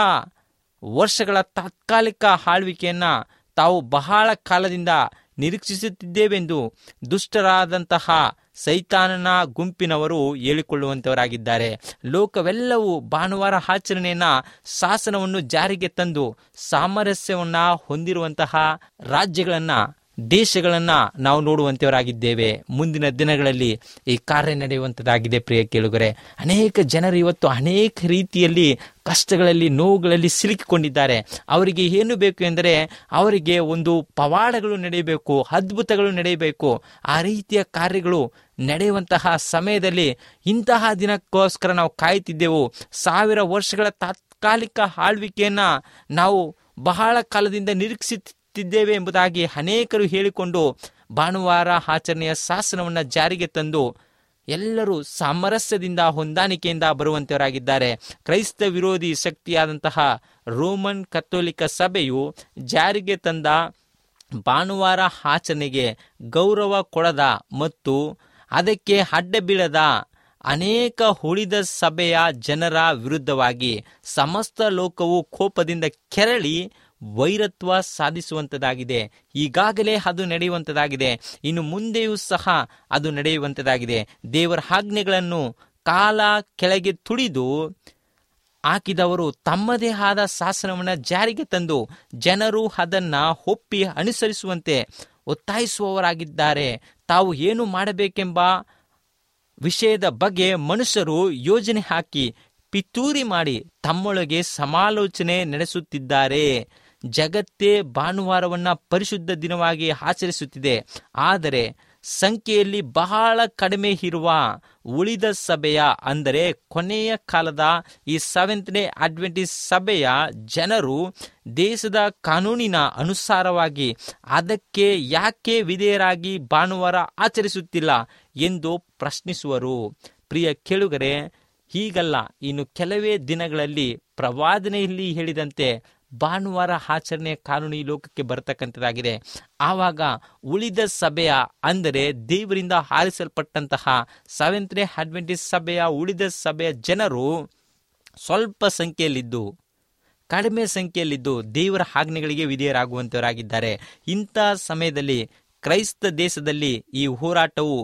ವರ್ಷಗಳ ತಾತ್ಕಾಲಿಕ ಆಳ್ವಿಕೆಯನ್ನ ತಾವು ಬಹಳ ಕಾಲದಿಂದ ನಿರೀಕ್ಷಿಸುತ್ತಿದ್ದೇವೆಂದು ದುಷ್ಟರಾದಂತಹ ಸೈತಾನನ ಗುಂಪಿನವರು ಹೇಳಿಕೊಳ್ಳುವಂತವರಾಗಿದ್ದಾರೆ ಲೋಕವೆಲ್ಲವೂ ಭಾನುವಾರ ಆಚರಣೆಯನ್ನ ಶಾಸನವನ್ನು ಜಾರಿಗೆ ತಂದು ಸಾಮರಸ್ಯವನ್ನ ಹೊಂದಿರುವಂತಹ ರಾಜ್ಯಗಳನ್ನ ದೇಶಗಳನ್ನ ನಾವು ನೋಡುವಂತವರಾಗಿದ್ದೇವೆ ಮುಂದಿನ ದಿನಗಳಲ್ಲಿ ಈ ಕಾರ್ಯ ನಡೆಯುವಂಥದ್ದಾಗಿದೆ ಪ್ರಿಯ ಕೇಳುಗರೆ ಅನೇಕ ಜನರು ಇವತ್ತು ಅನೇಕ ರೀತಿಯಲ್ಲಿ ಕಷ್ಟಗಳಲ್ಲಿ ನೋವುಗಳಲ್ಲಿ ಸಿಲುಕಿಕೊಂಡಿದ್ದಾರೆ ಅವರಿಗೆ ಏನು ಬೇಕು ಎಂದರೆ ಅವರಿಗೆ ಒಂದು ಪವಾಡಗಳು ನಡೆಯಬೇಕು ಅದ್ಭುತಗಳು ನಡೆಯಬೇಕು ಆ ರೀತಿಯ ಕಾರ್ಯಗಳು ನಡೆಯುವಂತಹ ಸಮಯದಲ್ಲಿ ಇಂತಹ ದಿನಕ್ಕೋಸ್ಕರ ನಾವು ಕಾಯುತ್ತಿದ್ದೆವು ಸಾವಿರ ವರ್ಷಗಳ ತಾತ್ಕಾಲಿಕ ಆಳ್ವಿಕೆಯನ್ನ ನಾವು ಬಹಳ ಕಾಲದಿಂದ ನಿರೀಕ್ಷಿಸುತ್ತಿದ್ದೇವೆ ಎಂಬುದಾಗಿ ಅನೇಕರು ಹೇಳಿಕೊಂಡು ಭಾನುವಾರ ಆಚರಣೆಯ ಶಾಸನವನ್ನು ಜಾರಿಗೆ ತಂದು ಎಲ್ಲರೂ ಸಾಮರಸ್ಯದಿಂದ ಹೊಂದಾಣಿಕೆಯಿಂದ ಬರುವಂತವರಾಗಿದ್ದಾರೆ ಕ್ರೈಸ್ತ ವಿರೋಧಿ ಶಕ್ತಿಯಾದಂತಹ ರೋಮನ್ ಕಥೋಲಿಕ ಸಭೆಯು ಜಾರಿಗೆ ತಂದ ಭಾನುವಾರ ಆಚರಣೆಗೆ ಗೌರವ ಕೊಡದ ಮತ್ತು ಅದಕ್ಕೆ ಅಡ್ಡ ಬೀಳದ ಅನೇಕ ಉಳಿದ ಸಭೆಯ ಜನರ ವಿರುದ್ಧವಾಗಿ ಸಮಸ್ತ ಲೋಕವು ಕೋಪದಿಂದ ಕೆರಳಿ ವೈರತ್ವ ಸಾಧಿಸುವಂಥದ್ದಾಗಿದೆ ಈಗಾಗಲೇ ಅದು ನಡೆಯುವಂಥದ್ದಾಗಿದೆ ಇನ್ನು ಮುಂದೆಯೂ ಸಹ ಅದು ನಡೆಯುವಂಥದ್ದಾಗಿದೆ ದೇವರ ಆಜ್ಞೆಗಳನ್ನು ಕಾಲ ಕೆಳಗೆ ತುಳಿದು ಹಾಕಿದವರು ತಮ್ಮದೇ ಆದ ಶಾಸನವನ್ನು ಜಾರಿಗೆ ತಂದು ಜನರು ಅದನ್ನ ಒಪ್ಪಿ ಅನುಸರಿಸುವಂತೆ ಒತ್ತಾಯಿಸುವವರಾಗಿದ್ದಾರೆ ತಾವು ಏನು ಮಾಡಬೇಕೆಂಬ ವಿಷಯದ ಬಗ್ಗೆ ಮನುಷ್ಯರು ಯೋಜನೆ ಹಾಕಿ ಪಿತೂರಿ ಮಾಡಿ ತಮ್ಮೊಳಗೆ ಸಮಾಲೋಚನೆ ನಡೆಸುತ್ತಿದ್ದಾರೆ ಜಗತ್ತೇ ಭಾನುವಾರವನ್ನ ಪರಿಶುದ್ಧ ದಿನವಾಗಿ ಆಚರಿಸುತ್ತಿದೆ ಆದರೆ ಸಂಖ್ಯೆಯಲ್ಲಿ ಬಹಳ ಕಡಿಮೆ ಇರುವ ಉಳಿದ ಸಭೆಯ ಅಂದರೆ ಕೊನೆಯ ಕಾಲದ ಈ ಸೆವೆಂತ್ ಡೇ ಅಡ್ವೆಂಟಿಸ್ ಸಭೆಯ ಜನರು ದೇಶದ ಕಾನೂನಿನ ಅನುಸಾರವಾಗಿ ಅದಕ್ಕೆ ಯಾಕೆ ವಿಧೇಯರಾಗಿ ಭಾನುವಾರ ಆಚರಿಸುತ್ತಿಲ್ಲ ಎಂದು ಪ್ರಶ್ನಿಸುವರು ಪ್ರಿಯ ಕೇಳುಗರೆ ಹೀಗಲ್ಲ ಇನ್ನು ಕೆಲವೇ ದಿನಗಳಲ್ಲಿ ಪ್ರವಾದನೆಯಲ್ಲಿ ಹೇಳಿದಂತೆ ಭಾನುವಾರ ಆಚರಣೆ ಕಾನೂನು ಈ ಲೋಕಕ್ಕೆ ಬರತಕ್ಕಂಥದ್ದಾಗಿದೆ ಆವಾಗ ಉಳಿದ ಸಭೆಯ ಅಂದರೆ ದೇವರಿಂದ ಆರಿಸಲ್ಪಟ್ಟಂತಹ ಸೆವೆಂತ್ ಡೇ ಅಡ್ವೆಂಟಿಸ್ ಸಭೆಯ ಉಳಿದ ಸಭೆಯ ಜನರು ಸ್ವಲ್ಪ ಸಂಖ್ಯೆಯಲ್ಲಿದ್ದು ಕಡಿಮೆ ಸಂಖ್ಯೆಯಲ್ಲಿದ್ದು ದೇವರ ಆಜ್ಞೆಗಳಿಗೆ ವಿಧೇಯರಾಗುವಂತವರಾಗಿದ್ದಾರೆ ಇಂಥ ಸಮಯದಲ್ಲಿ ಕ್ರೈಸ್ತ ದೇಶದಲ್ಲಿ ಈ ಹೋರಾಟವು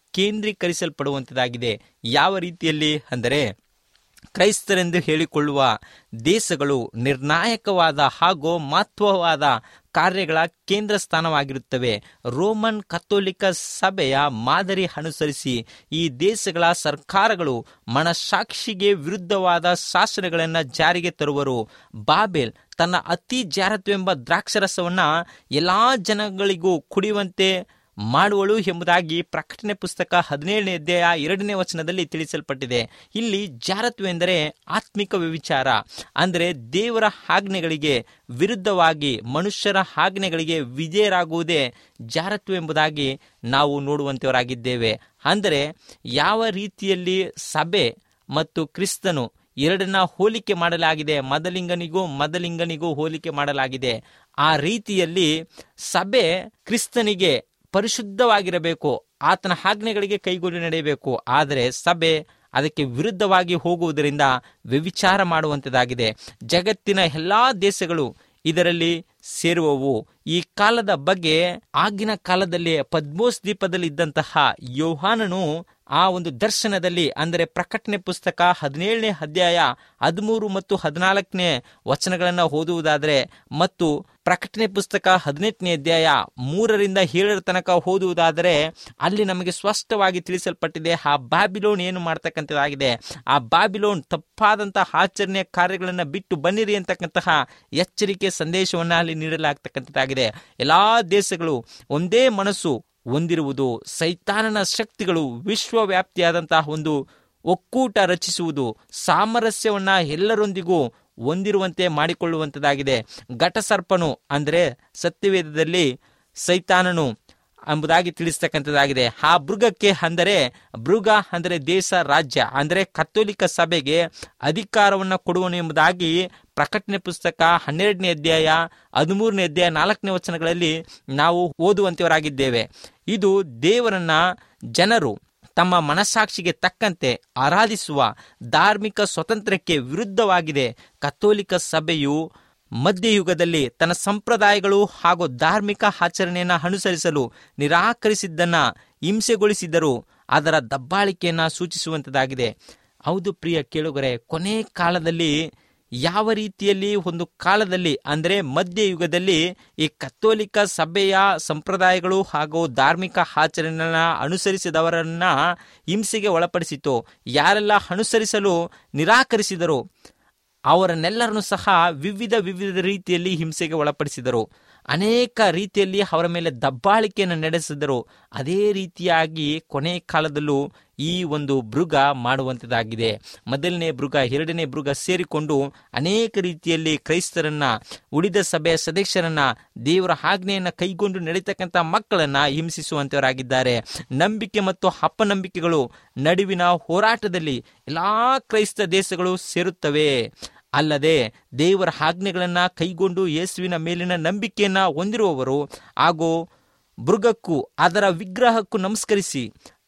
ಕೇಂದ್ರೀಕರಿಸಲ್ಪಡುವಂಥದ್ದಾಗಿದೆ ಯಾವ ರೀತಿಯಲ್ಲಿ ಅಂದರೆ ಕ್ರೈಸ್ತರೆಂದು ಹೇಳಿಕೊಳ್ಳುವ ದೇಶಗಳು ನಿರ್ಣಾಯಕವಾದ ಹಾಗೂ ಮಹತ್ವವಾದ ಕಾರ್ಯಗಳ ಕೇಂದ್ರ ಸ್ಥಾನವಾಗಿರುತ್ತವೆ ರೋಮನ್ ಕಥೋಲಿಕ ಸಭೆಯ ಮಾದರಿ ಅನುಸರಿಸಿ ಈ ದೇಶಗಳ ಸರ್ಕಾರಗಳು ಮನಸಾಕ್ಷಿಗೆ ವಿರುದ್ಧವಾದ ಶಾಸನಗಳನ್ನು ಜಾರಿಗೆ ತರುವರು ಬಾಬೆಲ್ ತನ್ನ ಅತಿ ಜಾರತ್ವೆಂಬ ದ್ರಾಕ್ಷರಸವನ್ನ ಎಲ್ಲಾ ಜನಗಳಿಗೂ ಕುಡಿಯುವಂತೆ ಮಾಡುವಳು ಎಂಬುದಾಗಿ ಪ್ರಕಟಣೆ ಪುಸ್ತಕ ಹದಿನೇಳನೇ ಅಧ್ಯಾಯ ಎರಡನೇ ವಚನದಲ್ಲಿ ತಿಳಿಸಲ್ಪಟ್ಟಿದೆ ಇಲ್ಲಿ ಜಾರತ್ವ ಎಂದರೆ ಆತ್ಮಿಕ ವ್ಯವಿಚಾರ ಅಂದರೆ ದೇವರ ಆಜ್ಞೆಗಳಿಗೆ ವಿರುದ್ಧವಾಗಿ ಮನುಷ್ಯರ ಆಜ್ಞೆಗಳಿಗೆ ವಿಧೇಯರಾಗುವುದೇ ಜಾರತ್ವ ಎಂಬುದಾಗಿ ನಾವು ನೋಡುವಂತವರಾಗಿದ್ದೇವೆ ಅಂದರೆ ಯಾವ ರೀತಿಯಲ್ಲಿ ಸಭೆ ಮತ್ತು ಕ್ರಿಸ್ತನು ಎರಡನ್ನ ಹೋಲಿಕೆ ಮಾಡಲಾಗಿದೆ ಮದಲಿಂಗನಿಗೂ ಮದಲಿಂಗನಿಗೂ ಹೋಲಿಕೆ ಮಾಡಲಾಗಿದೆ ಆ ರೀತಿಯಲ್ಲಿ ಸಭೆ ಕ್ರಿಸ್ತನಿಗೆ ಪರಿಶುದ್ಧವಾಗಿರಬೇಕು ಆತನ ಆಜ್ಞೆಗಳಿಗೆ ಕೈಗೊಂಡು ನಡೆಯಬೇಕು ಆದರೆ ಸಭೆ ಅದಕ್ಕೆ ವಿರುದ್ಧವಾಗಿ ಹೋಗುವುದರಿಂದ ವ್ಯವಿಚಾರ ಮಾಡುವಂಥದ್ದಾಗಿದೆ ಜಗತ್ತಿನ ಎಲ್ಲಾ ದೇಶಗಳು ಇದರಲ್ಲಿ ಸೇರುವವು ಈ ಕಾಲದ ಬಗ್ಗೆ ಆಗಿನ ಕಾಲದಲ್ಲಿ ಪದ್ಮೋಸ್ ದ್ವೀಪದಲ್ಲಿ ಇದ್ದಂತಹ ಯೋಹಾನನು ಆ ಒಂದು ದರ್ಶನದಲ್ಲಿ ಅಂದರೆ ಪ್ರಕಟಣೆ ಪುಸ್ತಕ ಹದಿನೇಳನೇ ಅಧ್ಯಾಯ ಹದಿಮೂರು ಮತ್ತು ಹದಿನಾಲ್ಕನೇ ವಚನಗಳನ್ನು ಓದುವುದಾದರೆ ಮತ್ತು ಪ್ರಕಟಣೆ ಪುಸ್ತಕ ಹದಿನೆಂಟನೇ ಅಧ್ಯಾಯ ಮೂರರಿಂದ ಏಳರ ತನಕ ಓದುವುದಾದರೆ ಅಲ್ಲಿ ನಮಗೆ ಸ್ಪಷ್ಟವಾಗಿ ತಿಳಿಸಲ್ಪಟ್ಟಿದೆ ಆ ಬಾಬಿಲೋನ್ ಏನು ಮಾಡ್ತಕ್ಕಂಥದ್ದಾಗಿದೆ ಆ ಬಾಬಿಲೋನ್ ತಪ್ಪಾದಂತಹ ಆಚರಣೆಯ ಕಾರ್ಯಗಳನ್ನು ಬಿಟ್ಟು ಬನ್ನಿರಿ ಅಂತಕ್ಕಂತಹ ಎಚ್ಚರಿಕೆ ಸಂದೇಶವನ್ನು ಅಲ್ಲಿ ನೀಡಲಾಗ್ತಕ್ಕಂಥದ್ದಾಗಿದೆ ಎಲ್ಲಾ ದೇಶಗಳು ಒಂದೇ ಮನಸ್ಸು ಹೊಂದಿರುವುದು ಸೈತಾನನ ಶಕ್ತಿಗಳು ವಿಶ್ವವ್ಯಾಪ್ತಿಯಾದಂತಹ ಒಂದು ಒಕ್ಕೂಟ ರಚಿಸುವುದು ಸಾಮರಸ್ಯವನ್ನ ಎಲ್ಲರೊಂದಿಗೂ ಹೊಂದಿರುವಂತೆ ಮಾಡಿಕೊಳ್ಳುವಂಥದ್ದಾಗಿದೆ ಘಟಸರ್ಪನು ಅಂದರೆ ಸತ್ಯವೇದದಲ್ಲಿ ಸೈತಾನನು ಎಂಬುದಾಗಿ ತಿಳಿಸ್ತಕ್ಕಂಥದ್ದಾಗಿದೆ ಆ ಮೃಗಕ್ಕೆ ಅಂದರೆ ಮೃಗ ಅಂದರೆ ದೇಶ ರಾಜ್ಯ ಅಂದರೆ ಕಥೋಲಿಕ ಸಭೆಗೆ ಅಧಿಕಾರವನ್ನು ಕೊಡುವನು ಎಂಬುದಾಗಿ ಪ್ರಕಟಣೆ ಪುಸ್ತಕ ಹನ್ನೆರಡನೇ ಅಧ್ಯಾಯ ಹದಿಮೂರನೇ ಅಧ್ಯಾಯ ನಾಲ್ಕನೇ ವಚನಗಳಲ್ಲಿ ನಾವು ಓದುವಂತವರಾಗಿದ್ದೇವೆ ಇದು ದೇವರನ್ನ ಜನರು ತಮ್ಮ ಮನಸ್ಸಾಕ್ಷಿಗೆ ತಕ್ಕಂತೆ ಆರಾಧಿಸುವ ಧಾರ್ಮಿಕ ಸ್ವತಂತ್ರಕ್ಕೆ ವಿರುದ್ಧವಾಗಿದೆ ಕಥೋಲಿಕ ಸಭೆಯು ಮಧ್ಯಯುಗದಲ್ಲಿ ತನ್ನ ಸಂಪ್ರದಾಯಗಳು ಹಾಗೂ ಧಾರ್ಮಿಕ ಆಚರಣೆಯನ್ನು ಅನುಸರಿಸಲು ನಿರಾಕರಿಸಿದ್ದನ್ನ ಹಿಂಸೆಗೊಳಿಸಿದ್ದರು ಅದರ ದಬ್ಬಾಳಿಕೆಯನ್ನು ಸೂಚಿಸುವಂಥದ್ದಾಗಿದೆ ಹೌದು ಪ್ರಿಯ ಕೇಳುಗರೆ ಕೊನೆ ಕಾಲದಲ್ಲಿ ಯಾವ ರೀತಿಯಲ್ಲಿ ಒಂದು ಕಾಲದಲ್ಲಿ ಅಂದರೆ ಮಧ್ಯಯುಗದಲ್ಲಿ ಈ ಕಥೋಲಿಕ ಸಭೆಯ ಸಂಪ್ರದಾಯಗಳು ಹಾಗೂ ಧಾರ್ಮಿಕ ಆಚರಣೆಯನ್ನ ಅನುಸರಿಸಿದವರನ್ನ ಹಿಂಸೆಗೆ ಒಳಪಡಿಸಿತು ಯಾರೆಲ್ಲ ಅನುಸರಿಸಲು ನಿರಾಕರಿಸಿದರು ಅವರನ್ನೆಲ್ಲರನ್ನು ಸಹ ವಿವಿಧ ವಿವಿಧ ರೀತಿಯಲ್ಲಿ ಹಿಂಸೆಗೆ ಒಳಪಡಿಸಿದರು ಅನೇಕ ರೀತಿಯಲ್ಲಿ ಅವರ ಮೇಲೆ ದಬ್ಬಾಳಿಕೆಯನ್ನು ನಡೆಸಿದರು ಅದೇ ರೀತಿಯಾಗಿ ಕೊನೆ ಕಾಲದಲ್ಲೂ ಈ ಒಂದು ಮೃಗ ಮಾಡುವಂಥದ್ದಾಗಿದೆ ಮೊದಲನೇ ಮೃಗ ಎರಡನೇ ಮೃಗ ಸೇರಿಕೊಂಡು ಅನೇಕ ರೀತಿಯಲ್ಲಿ ಕ್ರೈಸ್ತರನ್ನ ಉಳಿದ ಸಭೆಯ ಸದಸ್ಯರನ್ನ ದೇವರ ಆಜ್ಞೆಯನ್ನ ಕೈಗೊಂಡು ನಡೀತಕ್ಕಂಥ ಮಕ್ಕಳನ್ನ ಹಿಂಸಿಸುವಂತವರಾಗಿದ್ದಾರೆ ನಂಬಿಕೆ ಮತ್ತು ಅಪನಂಬಿಕೆಗಳು ನಡುವಿನ ಹೋರಾಟದಲ್ಲಿ ಎಲ್ಲಾ ಕ್ರೈಸ್ತ ದೇಶಗಳು ಸೇರುತ್ತವೆ ಅಲ್ಲದೆ ದೇವರ ಆಜ್ಞೆಗಳನ್ನ ಕೈಗೊಂಡು ಯೇಸುವಿನ ಮೇಲಿನ ನಂಬಿಕೆಯನ್ನ ಹೊಂದಿರುವವರು ಹಾಗೂ ಮೃಗಕ್ಕೂ ಅದರ ವಿಗ್ರಹಕ್ಕೂ ನಮಸ್ಕರಿಸಿ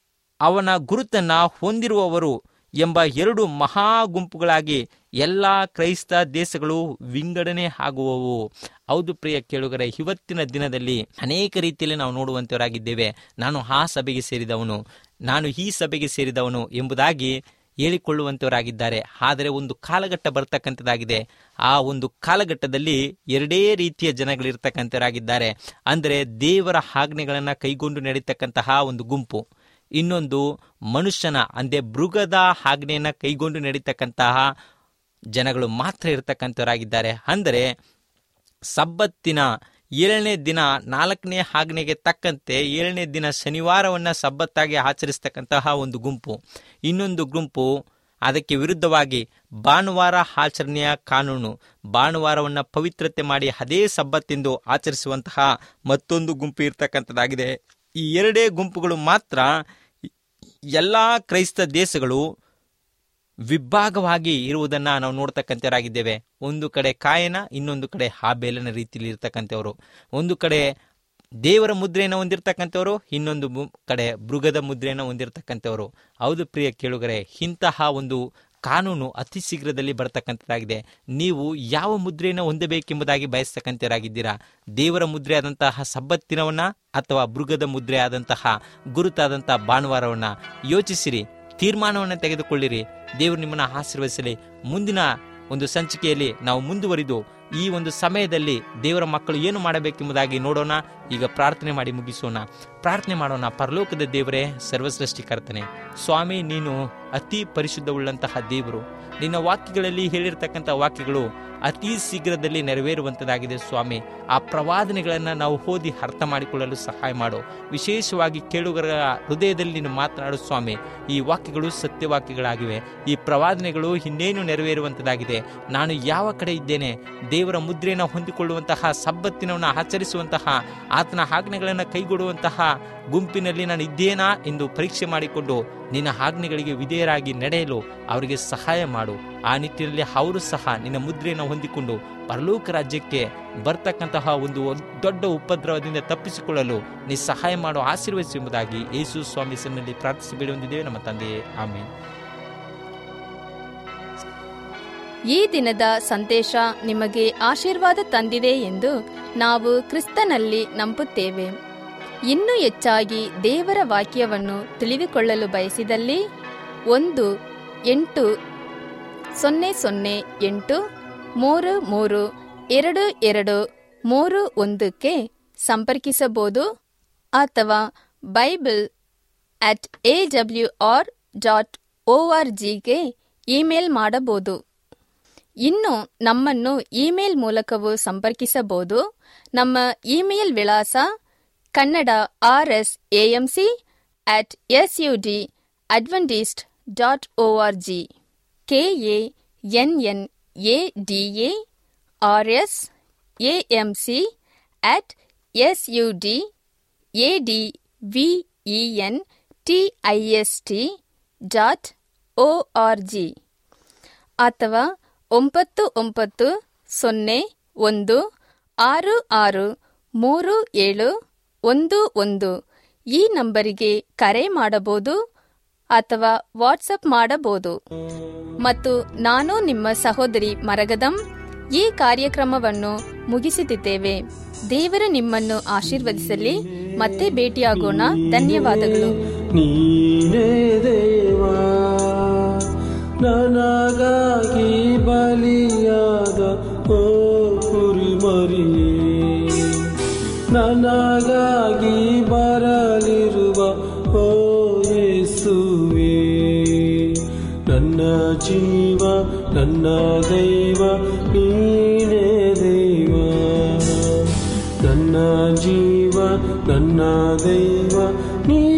ಅವನ ಗುರುತನ್ನ ಹೊಂದಿರುವವರು ಎಂಬ ಎರಡು ಮಹಾ ಗುಂಪುಗಳಾಗಿ ಎಲ್ಲ ಕ್ರೈಸ್ತ ದೇಶಗಳು ವಿಂಗಡಣೆ ಆಗುವವು ಹೌದು ಪ್ರಿಯ ಕೇಳುಗರೆ ಇವತ್ತಿನ ದಿನದಲ್ಲಿ ಅನೇಕ ರೀತಿಯಲ್ಲಿ ನಾವು ನೋಡುವಂತವರಾಗಿದ್ದೇವೆ ನಾನು ಆ ಸಭೆಗೆ ಸೇರಿದವನು ನಾನು ಈ ಸಭೆಗೆ ಸೇರಿದವನು ಎಂಬುದಾಗಿ ಹೇಳಿಕೊಳ್ಳುವಂತವರಾಗಿದ್ದಾರೆ ಆದರೆ ಒಂದು ಕಾಲಘಟ್ಟ ಬರ್ತಕ್ಕಂಥದ್ದಾಗಿದೆ ಆ ಒಂದು ಕಾಲಘಟ್ಟದಲ್ಲಿ ಎರಡೇ ರೀತಿಯ ಜನಗಳಿರ್ತಕ್ಕಂಥವರಾಗಿದ್ದಾರೆ ಅಂದರೆ ದೇವರ ಆಜ್ಞೆಗಳನ್ನು ಕೈಗೊಂಡು ನಡೀತಕ್ಕಂತಹ ಒಂದು ಗುಂಪು ಇನ್ನೊಂದು ಮನುಷ್ಯನ ಅಂದರೆ ಮೃಗದ ಆಜ್ಞೆಯನ್ನ ಕೈಗೊಂಡು ನಡೀತಕ್ಕಂತಹ ಜನಗಳು ಮಾತ್ರ ಇರತಕ್ಕಂಥವರಾಗಿದ್ದಾರೆ ಅಂದರೆ ಸಬ್ಬತ್ತಿನ ಏಳನೇ ದಿನ ನಾಲ್ಕನೇ ಆಜ್ಞೆಗೆ ತಕ್ಕಂತೆ ಏಳನೇ ದಿನ ಶನಿವಾರವನ್ನು ಸಬ್ಬತ್ತಾಗಿ ಆಚರಿಸ್ತಕ್ಕಂತಹ ಒಂದು ಗುಂಪು ಇನ್ನೊಂದು ಗುಂಪು ಅದಕ್ಕೆ ವಿರುದ್ಧವಾಗಿ ಭಾನುವಾರ ಆಚರಣೆಯ ಕಾನೂನು ಭಾನುವಾರವನ್ನು ಪವಿತ್ರತೆ ಮಾಡಿ ಅದೇ ಸಬ್ಬತ್ತೆಂದು ಆಚರಿಸುವಂತಹ ಮತ್ತೊಂದು ಗುಂಪು ಇರ್ತಕ್ಕಂಥದ್ದಾಗಿದೆ ಈ ಎರಡೇ ಗುಂಪುಗಳು ಮಾತ್ರ ಎಲ್ಲ ಕ್ರೈಸ್ತ ದೇಶಗಳು ವಿಭಾಗವಾಗಿ ಇರುವುದನ್ನ ನಾವು ನೋಡ್ತಕ್ಕಂಥವರಾಗಿದ್ದೇವೆ ಒಂದು ಕಡೆ ಕಾಯನ ಇನ್ನೊಂದು ಕಡೆ ಹಾಬೇಲನ ರೀತಿಯಲ್ಲಿ ಇರ್ತಕ್ಕಂಥವ್ರು ಒಂದು ಕಡೆ ದೇವರ ಮುದ್ರೆಯನ್ನು ಹೊಂದಿರತಕ್ಕಂಥವ್ರು ಇನ್ನೊಂದು ಮು- ಕಡೆ ಮೃಗದ ಮುದ್ರೆಯನ್ನು ಹೊಂದಿರತಕ್ಕಂಥವ್ರು ಹೌದು ಪ್ರಿಯ ಕೇಳುಗರೆ ಇಂತಹ ಒಂದು ಕಾನೂನು ಅತಿ ಶೀಘ್ರದಲ್ಲಿ ಬರತಕ್ಕಂಥದ್ದಾಗಿದೆ ನೀವು ಯಾವ ಮುದ್ರೆಯನ್ನು ಹೊಂದಬೇಕೆಂಬುದಾಗಿ ಬಯಸ್ತಕ್ಕಂಥವರಾಗಿದ್ದೀರಾ ದೇವರ ಮುದ್ರೆ ಆದಂತಹ ಸಬ್ಬತ್ತಿನವನ್ನ ಅಥವಾ ಮೃಗದ ಮುದ್ರೆ ಆದಂತಹ ಗುರುತಾದಂತಹ ಭಾನುವಾರವನ್ನ ಯೋಚಿಸಿರಿ ತೀರ್ಮಾನವನ್ನು ತೆಗೆದುಕೊಳ್ಳಿರಿ ದೇವರು ನಿಮ್ಮನ್ನು ಆಶೀರ್ವದಿಸಲಿ ಮುಂದಿನ ಒಂದು ಸಂಚಿಕೆಯಲ್ಲಿ ನಾವು ಮುಂದುವರಿದು ಈ ಒಂದು ಸಮಯದಲ್ಲಿ ದೇವರ ಮಕ್ಕಳು ಏನು ಮಾಡಬೇಕೆಂಬುದಾಗಿ ನೋಡೋಣ ಈಗ ಪ್ರಾರ್ಥನೆ ಮಾಡಿ ಮುಗಿಸೋಣ ಪ್ರಾರ್ಥನೆ ಮಾಡೋಣ ಪರಲೋಕದ ದೇವರೇ ಸರ್ವಸೃಷ್ಟಿಕರ್ತನೆ ಸ್ವಾಮಿ ನೀನು ಅತಿ ಪರಿಶುದ್ಧವುಳ್ಳಂತಹ ದೇವರು ನಿನ್ನ ವಾಕ್ಯಗಳಲ್ಲಿ ಹೇಳಿರ್ತಕ್ಕಂಥ ವಾಕ್ಯಗಳು ಅತಿ ಶೀಘ್ರದಲ್ಲಿ ನೆರವೇರುವಂಥದ್ದಾಗಿದೆ ಸ್ವಾಮಿ ಆ ಪ್ರವಾದನೆಗಳನ್ನು ನಾವು ಓದಿ ಅರ್ಥ ಮಾಡಿಕೊಳ್ಳಲು ಸಹಾಯ ಮಾಡು ವಿಶೇಷವಾಗಿ ಕೇಳುಗರ ಹೃದಯದಲ್ಲಿ ನೀನು ಮಾತನಾಡು ಸ್ವಾಮಿ ಈ ವಾಕ್ಯಗಳು ಸತ್ಯವಾಕ್ಯಗಳಾಗಿವೆ ಈ ಪ್ರವಾದನೆಗಳು ಇನ್ನೇನು ನೆರವೇರುವಂಥದ್ದಾಗಿದೆ ನಾನು ಯಾವ ಕಡೆ ಇದ್ದೇನೆ ದೇವರ ಮುದ್ರೆಯನ್ನು ಹೊಂದಿಕೊಳ್ಳುವಂತಹ ಸಬ್ಬತ್ತಿನವನ್ನು ಆಚರಿಸುವಂತಹ ಆತನ ಆಜ್ಞೆಗಳನ್ನು ಕೈಗೊಡುವಂತಹ ಗುಂಪಿನಲ್ಲಿ ನಾನು ಇದ್ದೇನಾ ಎಂದು ಪರೀಕ್ಷೆ ಮಾಡಿಕೊಂಡು ನಿನ್ನ ಆಜ್ಞೆಗಳಿಗೆ ವಿಧೇಯರಾಗಿ ನಡೆಯಲು ಅವರಿಗೆ ಸಹಾಯ ಮಾಡು ಆ ನಿಟ್ಟಿನಲ್ಲಿ ಅವರು ಸಹ ನಿನ್ನ ಮುದ್ರೆಯನ್ನು ಹೊಂದಿಕೊಂಡು ಪರಲೋಕ ರಾಜ್ಯಕ್ಕೆ ಬರ್ತಕ್ಕಂತಹ ಒಂದು ದೊಡ್ಡ ಉಪದ್ರವದಿಂದ ತಪ್ಪಿಸಿಕೊಳ್ಳಲು ನೀ ಸಹಾಯ ಮಾಡು ಆಶೀರ್ವದಿಸು ಎಂಬುದಾಗಿ ಯೇಸು ಸ್ವಾಮಿ ಹೆಸರಿನಲ್ಲಿ ಪ್ರಾರ್ಥಿಸಿ ಬೇಡಿ ಹೊಂದಿದ್ದೇವೆ ನಮ್ಮ ತಂದೆಯೇ ಆಮೇಲೆ ಈ ದಿನದ ಸಂದೇಶ ನಿಮಗೆ ಆಶೀರ್ವಾದ ತಂದಿದೆ ಎಂದು ನಾವು ಕ್ರಿಸ್ತನಲ್ಲಿ ನಂಬುತ್ತೇವೆ ಇನ್ನೂ ಹೆಚ್ಚಾಗಿ ದೇವರ ವಾಕ್ಯವನ್ನು ತಿಳಿದುಕೊಳ್ಳಲು ಬಯಸಿದಲ್ಲಿ ಒಂದು ಎಂಟು ಸೊನ್ನೆ ಸೊನ್ನೆ ಎಂಟು ಮೂರು ಮೂರು ಎರಡು ಎರಡು ಮೂರು ಒಂದಕ್ಕೆ ಸಂಪರ್ಕಿಸಬಹುದು ಅಥವಾ Bible at A W R dot O R ಜಿಗೆ ಇಮೇಲ್ ಮಾಡಬಹುದು ಇನ್ನು ನಮ್ಮನ್ನು ಇಮೇಲ್ ಮೂಲಕವೂ ಸಂಪರ್ಕಿಸಬಹುದು ನಮ್ಮ ಇಮೇಲ್ ವಿಳಾಸ Kannada R S AMC at S U D Adventist dot O R G K A N N A D A R S AM C at S U D A D V E N T I S T dot O R G ಅಥವಾ ಒಂಬತ್ತು ಒಂಬತ್ತು ಸೊನ್ನೆ ಒಂದು ಆರು ಆರು ಮೂರು ಏಳು ಒಂದು ಒಂದು ಈ ನಂಬರಿಗೆ ಕರೆ ಮಾಡಬಹುದು ಅಥವಾ ವಾಟ್ಸಪ್ ಮಾಡಬಹುದು ಮತ್ತು ನಾನು ನಿಮ್ಮ ಸಹೋದರಿ ಮರಗದಂ ಈ ಕಾರ್ಯಕ್ರಮವನ್ನು ಮುಗಿಸುತ್ತಿದ್ದೇವೆ ದೇವರು ನಿಮ್ಮನ್ನು ಆಶೀರ್ವದಿಸಲಿ ಮತ್ತೆ ಭೇಟಿಯಾಗೋಣ ಧನ್ಯವಾದಗಳು ನೀನೇ ದೇವಾ ನನಗಾಗಿ ಬಲಿಯಾದ ಓ ಕುರಿಮರಿಯೇ ನನಗಾಗಿ ಬರಲಿರುವ ಓ ಯೇಸುವೇ ನನ್ನ ಜೀವ ನನ್ನ ದೈವ ನೀನೇ ದೇವ ನನ್ನ ಜೀವ ನನ್ನ ದೈವ ನೀ